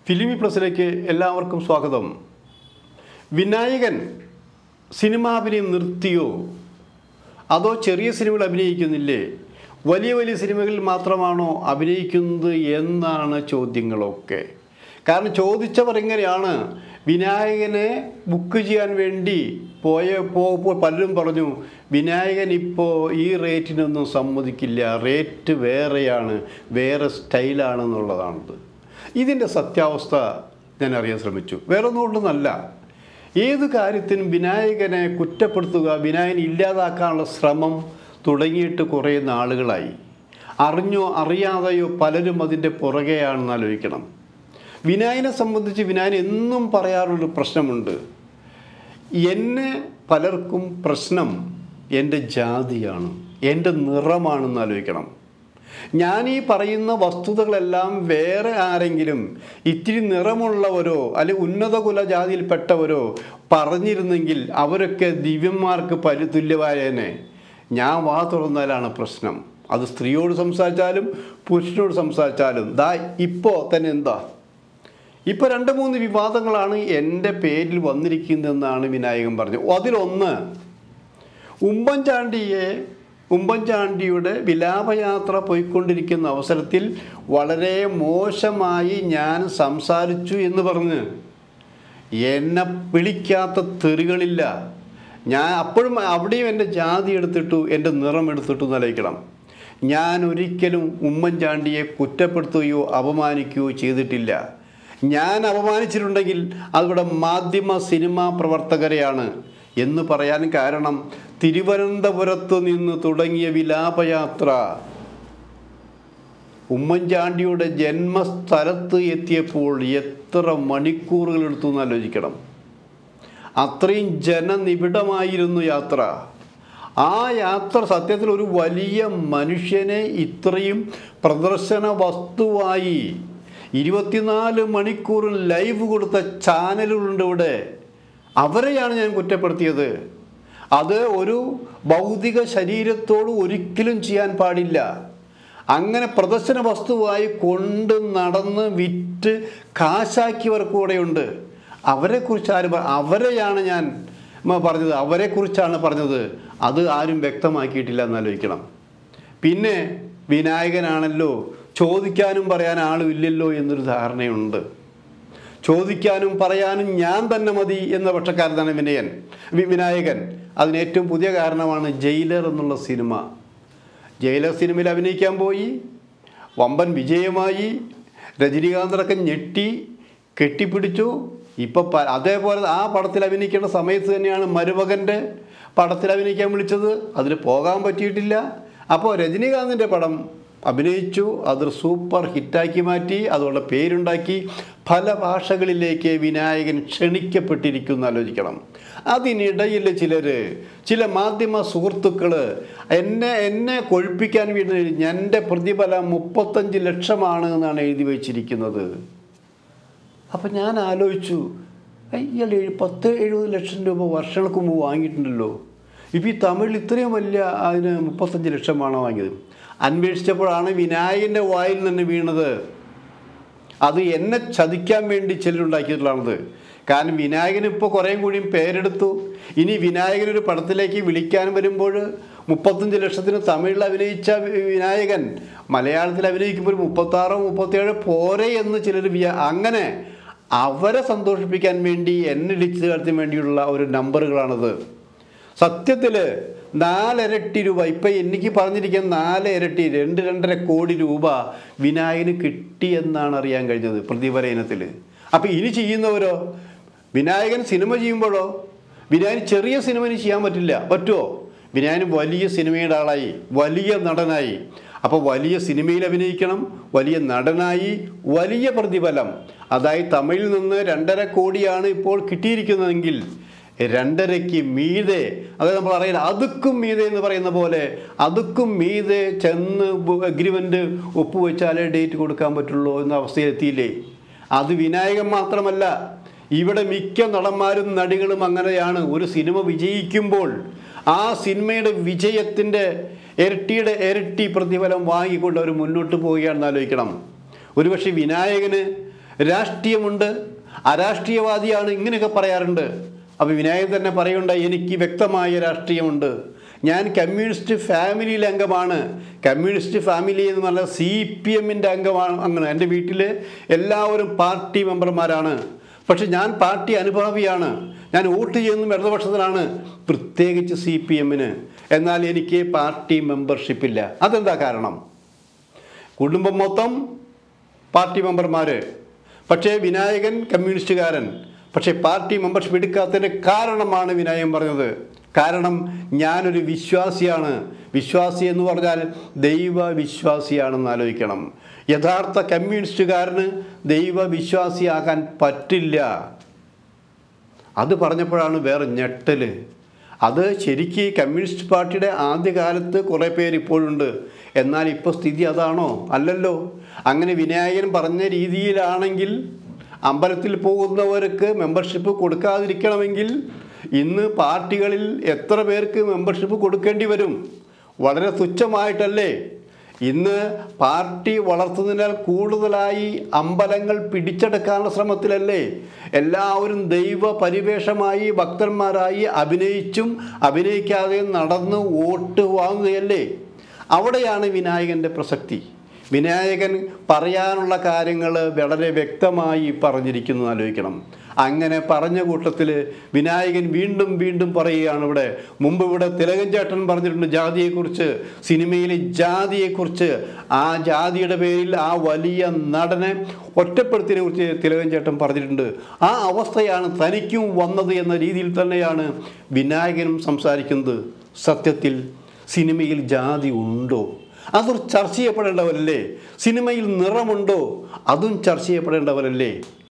ഫിലിമി പ്ലസിലേക്ക് എല്ലാവർക്കും സ്വാഗതം വിനായകൻ സിനിമാഭിനയം നിർത്തിയോ അതോ ചെറിയ സിനിമകൾ അഭിനയിക്കുന്നില്ലേ വലിയ വലിയ സിനിമകളിൽ മാത്രമാണോ അഭിനയിക്കുന്നത് എന്നാണ് ചോദ്യങ്ങളൊക്കെ കാരണം ചോദിച്ചവർ എങ്ങനെയാണ് വിനായകനെ ബുക്ക് ചെയ്യാൻ വേണ്ടി പോയപ്പോൾ പലരും പറഞ്ഞു വിനായകൻ ഇപ്പോൾ ഈ റേറ്റിനൊന്നും സമ്മതിക്കില്ല റേറ്റ് വേറെയാണ് വേറെ സ്റ്റൈലാണെന്നുള്ളതാണത് ഇതിൻ്റെ സത്യാവസ്ഥ ഞാൻ അറിയാൻ ശ്രമിച്ചു വേറെ ഒന്നുകൊണ്ടൊന്നല്ല ഏത് കാര്യത്തിനും വിനായകനെ കുറ്റപ്പെടുത്തുക വിനായകൻ ഇല്ലാതാക്കാനുള്ള ശ്രമം തുടങ്ങിയിട്ട് കുറേ നാളുകളായി അറിഞ്ഞോ അറിയാതെയോ പലരും അതിൻ്റെ പുറകെയാണെന്ന് ആലോചിക്കണം വിനായനെ സംബന്ധിച്ച് വിനായൻ എന്നും പറയാറുള്ളൊരു പ്രശ്നമുണ്ട് എന്നെ പലർക്കും പ്രശ്നം എൻ്റെ ജാതിയാണ് എൻ്റെ നിറമാണെന്ന് ആലോചിക്കണം ഞാൻ ഈ പറയുന്ന വസ്തുതകളെല്ലാം വേറെ ആരെങ്കിലും ഇത്തിരി നിറമുള്ളവരോ അല്ലെങ്കിൽ ഉന്നത കുല ജാതിയിൽപ്പെട്ടവരോ പറഞ്ഞിരുന്നെങ്കിൽ അവരൊക്കെ ദിവ്യന്മാർക്ക് പരി തുല്യമായേനെ ഞാൻ വാ തുറന്നാലാണ് പ്രശ്നം അത് സ്ത്രീയോട് സംസാരിച്ചാലും പുരുഷനോട് സംസാരിച്ചാലും ദാ ഇപ്പോൾ തന്നെ എന്താ ഇപ്പോൾ രണ്ട് മൂന്ന് വിവാദങ്ങളാണ് എൻ്റെ പേരിൽ വന്നിരിക്കുന്നതെന്നാണ് വിനായകൻ പറഞ്ഞത് അതിലൊന്ന് ഉമ്മൻചാണ്ടിയെ ഉമ്മൻചാണ്ടിയുടെ വിലാപയാത്ര പോയിക്കൊണ്ടിരിക്കുന്ന അവസരത്തിൽ വളരെ മോശമായി ഞാൻ സംസാരിച്ചു എന്ന് പറഞ്ഞ് എന്നെ വിളിക്കാത്ത തെറികളില്ല ഞാൻ അപ്പോഴും അവിടെയും എൻ്റെ ജാതി എടുത്തിട്ടു എൻ്റെ നിറം എടുത്തിട്ടു നിലയ്ക്കണം ഞാൻ ഒരിക്കലും ഉമ്മൻചാണ്ടിയെ കുറ്റപ്പെടുത്തുകയോ അപമാനിക്കുകയോ ചെയ്തിട്ടില്ല ഞാൻ അപമാനിച്ചിട്ടുണ്ടെങ്കിൽ അതിവിടെ മാധ്യമ സിനിമാ പ്രവർത്തകരെയാണ് എന്ന് പറയാൻ കാരണം തിരുവനന്തപുരത്ത് നിന്ന് തുടങ്ങിയ വിലാപയാത്ര ഉമ്മൻചാണ്ടിയുടെ ജന്മസ്ഥലത്ത് എത്തിയപ്പോൾ എത്ര മണിക്കൂറുകൾ എടുത്തു എന്ന് ആലോചിക്കണം അത്രയും ജനനിബിഡമായിരുന്നു യാത്ര ആ യാത്ര സത്യത്തിൽ ഒരു വലിയ മനുഷ്യനെ ഇത്രയും പ്രദർശന വസ്തുവായി ഇരുപത്തിനാല് മണിക്കൂർ ലൈവ് കൊടുത്ത ചാനലുകളുണ്ട് ഇവിടെ അവരെയാണ് ഞാൻ കുറ്റപ്പെടുത്തിയത് അത് ഒരു ഭൗതിക ശരീരത്തോട് ഒരിക്കലും ചെയ്യാൻ പാടില്ല അങ്ങനെ പ്രദർശന വസ്തുവായി കൊണ്ട് നടന്ന് വിറ്റ് കാശാക്കിയവർ കൂടെയുണ്ട് അവരെക്കുറിച്ച് ആരും പ- അവരെയാണ് ഞാൻ മ- പറഞ്ഞത് അവരെക്കുറിച്ചാണ് പറഞ്ഞത് അത് ആരും വ്യക്തമാക്കിയിട്ടില്ല എന്നാലോചിക്കണം പിന്നെ വിനായകനാണല്ലോ ചോദിക്കാനും പറയാൻ ആളുമില്ലല്ലോ എന്നൊരു ധാരണയുണ്ട് ചോദിക്കാനും പറയാനും ഞാൻ തന്നെ മതി എന്ന പക്ഷക്കാരനാണ് വിനയൻ വി- വിനായകൻ അതിന് ഏറ്റവും പുതിയ കാരണമാണ് ജയിലർ എന്നുള്ള സിനിമ ജയിലർ സിനിമയിൽ അഭിനയിക്കാൻ പോയി വമ്പൻ വിജയമായി രജനീകാന്തരൊക്കെ ഞെട്ടി കെട്ടിപ്പിടിച്ചു ഇപ്പം പ അതേപോലെ ആ പടത്തിൽ അഭിനയിക്കേണ്ട സമയത്ത് തന്നെയാണ് മരുമകൻ്റെ പടത്തിൽ അഭിനയിക്കാൻ വിളിച്ചത് അതിൽ പോകാൻ പറ്റിയിട്ടില്ല അപ്പോൾ രജനീകാന്തിൻ്റെ പടം അഭിനയിച്ചു അത് സൂപ്പർ ഹിറ്റാക്കി മാറ്റി അതുകൊണ്ട് പേരുണ്ടാക്കി പല ഭാഷകളിലേക്ക് വിനായകൻ ക്ഷണിക്കപ്പെട്ടിരിക്കുന്നു ആലോചിക്കണം അതിനിടയിൽ ചിലർ ചില മാധ്യമ സുഹൃത്തുക്കൾ എന്നെ എന്നെ കൊഴുപ്പിക്കാൻ വേണ്ടി എൻ്റെ പ്രതിഫലം മുപ്പത്തഞ്ച് ലക്ഷമാണ് എന്നാണ് എഴുതി വച്ചിരിക്കുന്നത് അപ്പം ഞാൻ ആലോചിച്ചു ഇയാൾ എഴു- പത്ത് എഴുപത് ലക്ഷം രൂപ വർഷങ്ങൾക്ക് മുമ്പ് വാങ്ങിയിട്ടുണ്ടല്ലോ ഇപ്പം ഈ തമിഴിൽ ഇത്രയും വലിയ അതിന് മുപ്പത്തഞ്ച് ലക്ഷമാണ് വാങ്ങിയത് അന്വേഷിച്ചപ്പോഴാണ് വിനായകൻ്റെ വായിൽ നിന്ന് വീണത് അത് എന്നെ ചതിക്കാൻ വേണ്ടി ചിലരുണ്ടാക്കിയിട്ടുള്ളതാണത് കാരണം വിനായകൻ ഇപ്പോൾ കുറേ കൂടിയും പേരെടുത്തു ഇനി വിനായകൻ ഒരു പടത്തിലേക്ക് വിളിക്കാൻ വരുമ്പോൾ മുപ്പത്തഞ്ച് ലക്ഷത്തിന് തമിഴിൽ അഭിനയിച്ച വി- വിനായകൻ മലയാളത്തിൽ അഭിനയിക്കുമ്പോൾ ഒരു മുപ്പത്താറോ മുപ്പത്തേഴോ പോരെ എന്ന് ചിലർ വിചാ അങ്ങനെ അവരെ സന്തോഷിപ്പിക്കാൻ വേണ്ടി എന്നെ ഇടിച്ചു കടത്താൻ വേണ്ടിയുള്ള ഒരു നമ്പറുകളാണത് സത്യത്തിൽ നാലിരട്ടി രൂപ ഇപ്പം എനിക്ക് പറഞ്ഞിരിക്കുന്ന നാല് ഇരട്ടി രണ്ട് രണ്ടര കോടി രൂപ വിനായകന് കിട്ടിയെന്നാണ് അറിയാൻ കഴിഞ്ഞത് പ്രതിഫല ഇനത്തിൽ അപ്പം ഇനി ചെയ്യുന്നവരോ വിനായകൻ സിനിമ ചെയ്യുമ്പോഴോ വിനായകൻ ചെറിയ സിനിമ ഇനി ചെയ്യാൻ പറ്റില്ല പറ്റുമോ വിനായകൻ വലിയ സിനിമയുടെ ആളായി വലിയ നടനായി അപ്പോൾ വലിയ സിനിമയിൽ അഭിനയിക്കണം വലിയ നടനായി വലിയ പ്രതിഫലം അതായത് തമിഴിൽ നിന്ന് രണ്ടര കോടിയാണ് ഇപ്പോൾ കിട്ടിയിരിക്കുന്നതെങ്കിൽ രണ്ടരയ്ക്ക് മീതെ അതായത് നമ്മൾ അറിയില്ല അതുക്കും മീതെ എന്ന് പറയുന്ന പോലെ അതുക്കും മീതെ ചെന്ന് അഗ്രിമെൻ്റ് ഒപ്പുവെച്ചാലേ ഡേറ്റ് കൊടുക്കാൻ പറ്റുള്ളൂ എന്ന അവസ്ഥയിലെത്തിയില്ലേ അത് വിനായകൻ മാത്രമല്ല ഇവിടെ മിക്ക നടന്മാരും നടികളും അങ്ങനെയാണ് ഒരു സിനിമ വിജയിക്കുമ്പോൾ ആ സിനിമയുടെ വിജയത്തിൻ്റെ ഇരട്ടിയുടെ ഇരട്ടി പ്രതിഫലം വാങ്ങിക്കൊണ്ട് അവർ മുന്നോട്ട് പോവുകയാണെന്ന് ആലോചിക്കണം ഒരുപക്ഷെ വിനായകന് രാഷ്ട്രീയമുണ്ട് അരാഷ്ട്രീയവാദിയാണ് ഇങ്ങനെയൊക്കെ പറയാറുണ്ട് അപ്പോൾ വിനായകൻ തന്നെ പറയുണ്ട എനിക്ക് വ്യക്തമായ രാഷ്ട്രീയമുണ്ട് ഞാൻ കമ്മ്യൂണിസ്റ്റ് ഫാമിലിയിലെ അംഗമാണ് കമ്മ്യൂണിസ്റ്റ് ഫാമിലി എന്ന് പറഞ്ഞാൽ സി പി എമ്മിൻ്റെ അംഗമാണ് അങ്ങനെ എൻ്റെ വീട്ടിൽ എല്ലാവരും പാർട്ടി മെമ്പർമാരാണ് പക്ഷെ ഞാൻ പാർട്ടി അനുഭാവിയാണ് ഞാൻ വോട്ട് ചെയ്യുന്നതും ഇടതുപക്ഷത്തിനാണ് പ്രത്യേകിച്ച് സി പി എമ്മിന് എന്നാൽ എനിക്ക് പാർട്ടി മെമ്പർഷിപ്പില്ല അതെന്താ കാരണം കുടുംബം മൊത്തം പാർട്ടി മെമ്പർമാർ പക്ഷേ വിനായകൻ കമ്മ്യൂണിസ്റ്റുകാരൻ പക്ഷേ പാർട്ടി മെമ്പർഷിപ്പ് എടുക്കാത്തതിൻ്റെ കാരണമാണ് വിനായകൻ പറഞ്ഞത് കാരണം ഞാനൊരു വിശ്വാസിയാണ് വിശ്വാസി എന്ന് പറഞ്ഞാൽ ദൈവ വിശ്വാസിയാണെന്ന് ആലോചിക്കണം യഥാർത്ഥ കമ്മ്യൂണിസ്റ്റുകാരന് ദൈവ വിശ്വാസിയാകാൻ പറ്റില്ല അത് പറഞ്ഞപ്പോഴാണ് വേറെ ഞെട്ടൽ അത് ശരിക്ക് കമ്മ്യൂണിസ്റ്റ് പാർട്ടിയുടെ ആദ്യകാലത്ത് കുറേ പേര് ഇപ്പോഴുണ്ട് എന്നാൽ ഇപ്പോൾ സ്ഥിതി അതാണോ അല്ലല്ലോ അങ്ങനെ വിനായകൻ പറഞ്ഞ രീതിയിലാണെങ്കിൽ അമ്പലത്തിൽ പോകുന്നവർക്ക് മെമ്പർഷിപ്പ് കൊടുക്കാതിരിക്കണമെങ്കിൽ ഇന്ന് പാർട്ടികളിൽ എത്ര പേർക്ക് മെമ്പർഷിപ്പ് കൊടുക്കേണ്ടി വരും വളരെ തുച്ഛമായിട്ടല്ലേ ഇന്ന് പാർട്ടി വളർത്തുന്നതിനാൽ കൂടുതലായി അമ്പലങ്ങൾ പിടിച്ചെടുക്കാനുള്ള ശ്രമത്തിലല്ലേ എല്ലാവരും ദൈവ പരിവേഷമായി ഭക്തന്മാരായി അഭിനയിച്ചും അഭിനയിക്കാതെയും നടന്ന് വോട്ട് വാങ്ങുകയല്ലേ അവിടെയാണ് വിനായകൻ്റെ പ്രസക്തി വിനായകൻ പറയാനുള്ള കാര്യങ്ങൾ വളരെ വ്യക്തമായി പറഞ്ഞിരിക്കുന്നു എന്ന് ആലോചിക്കണം അങ്ങനെ പറഞ്ഞ കൂട്ടത്തിൽ വിനായകൻ വീണ്ടും വീണ്ടും പറയുകയാണ് ഇവിടെ മുമ്പ് ഇവിടെ തിലകൻ ചേട്ടൻ പറഞ്ഞിട്ടുണ്ട് ജാതിയെക്കുറിച്ച് സിനിമയിലെ ജാതിയെക്കുറിച്ച് ആ ജാതിയുടെ പേരിൽ ആ വലിയ നടനെ ഒറ്റപ്പെടുത്തിയതിനെ കുറിച്ച് തിലകൻ ചേട്ടൻ പറഞ്ഞിട്ടുണ്ട് ആ അവസ്ഥയാണ് തനിക്കും വന്നത് എന്ന രീതിയിൽ തന്നെയാണ് വിനായകനും സംസാരിക്കുന്നത് സത്യത്തിൽ സിനിമയിൽ ജാതി ഉണ്ടോ അതൊരു ചർച്ച ചെയ്യപ്പെടേണ്ടവരല്ലേ സിനിമയിൽ നിറമുണ്ടോ അതും ചർച്ച ചെയ്യപ്പെടേണ്ടവരല്ലേ